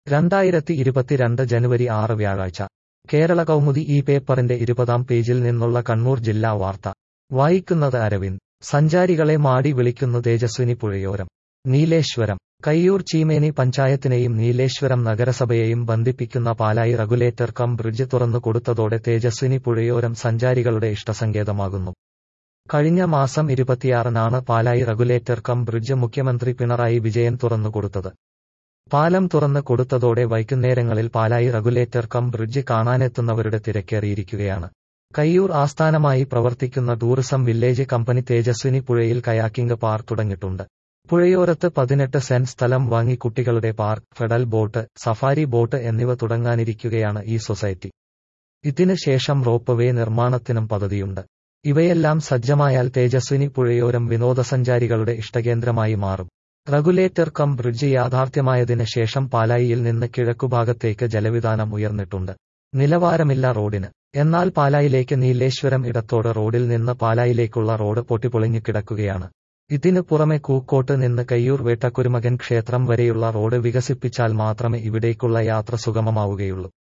രണ്ടായിരത്തി ഇരുപത്തിരണ്ട് ജനുവരി ആറ് വ്യാഴാഴ്ച കേരള കൗമുദി ഈ പേപ്പറിന്റെ ഇരുപതാം പേജിൽ നിന്നുള്ള കണ്ണൂർ ജില്ലാ വാർത്ത വായിക്കുന്നത് അരവിന്ദ് സഞ്ചാരികളെ മാടി വിളിക്കുന്നു തേജസ്വിനി പുഴയോരം നീലേശ്വരം കയ്യൂർ ചീമേനി പഞ്ചായത്തിനെയും നീലേശ്വരം നഗരസഭയെയും ബന്ധിപ്പിക്കുന്ന പാലായി റെഗുലേറ്റർ കം ബ്രിഡ്ജ് തുറന്നു കൊടുത്തതോടെ തേജസ്വിനി പുഴയോരം സഞ്ചാരികളുടെ ഇഷ്ടസങ്കേതമാകുന്നു കഴിഞ്ഞ മാസം ഇരുപത്തിയാറിനാണ് പാലായി റെഗുലേറ്റർ കം ബ്രിഡ്ജ് മുഖ്യമന്ത്രി പിണറായി വിജയൻ തുറന്നു കൊടുത്തത് പാലം തുറന്ന് കൊടുത്തതോടെ വൈകുന്നേരങ്ങളിൽ പാലായി റെഗുലേറ്റർ കം ബ്രിഡ്ജ് കാണാനെത്തുന്നവരുടെ തിരക്കേറിയിരിക്കുകയാണ് കയ്യൂർ ആസ്ഥാനമായി പ്രവർത്തിക്കുന്ന ടൂറിസം വില്ലേജ് കമ്പനി തേജസ്വിനി പുഴയിൽ കയാക്കിംഗ് പാർക്ക് തുടങ്ങിയിട്ടുണ്ട് പുഴയോരത്ത് പതിനെട്ട് സെന്റ് സ്ഥലം വാങ്ങി കുട്ടികളുടെ park pedal boat safari boat എന്നിവ തുടങ്ങാനിരിക്കുകയാണ് ഈ സൊസൈറ്റി ഇതിന് ശേഷം റോപ്പ് വേ നിർമ്മാണത്തിനും പദ്ധതിയുണ്ട് ഇവയെല്ലാം സജ്ജമായാൽ തേജസ്വിനി പുഴയോരം വിനോദസഞ്ചാരികളുടെ ഇഷ്ടകേന്ദ്രമായി മാറും റെഗുലേറ്റർ കം ബ്രിഡ്ജ് യാഥാർത്ഥ്യമായതിന് ശേഷം പാലായിയിൽ നിന്ന് കിഴക്കുഭാഗത്തേക്ക് ജലവിധാനം ഉയർന്നിട്ടുണ്ട് നിലവാരമില്ല റോഡിന് എന്നാൽ പാലായിലേക്ക് നീലേശ്വരം ഇടത്തോട് റോഡിൽ നിന്ന് പാലായിലേക്കുള്ള റോഡ് പൊട്ടിപ്പൊളിഞ്ഞു കിടക്കുകയാണ് ഇതിനു പുറമെ കൂക്കോട്ട് നിന്ന് കയ്യൂർ വേട്ടക്കുരുമകൻ ക്ഷേത്രം വരെയുള്ള റോഡ് വികസിപ്പിച്ചാൽ മാത്രമേ ഇവിടേക്കുള്ള യാത്ര സുഗമമാവുകയുള്ളൂ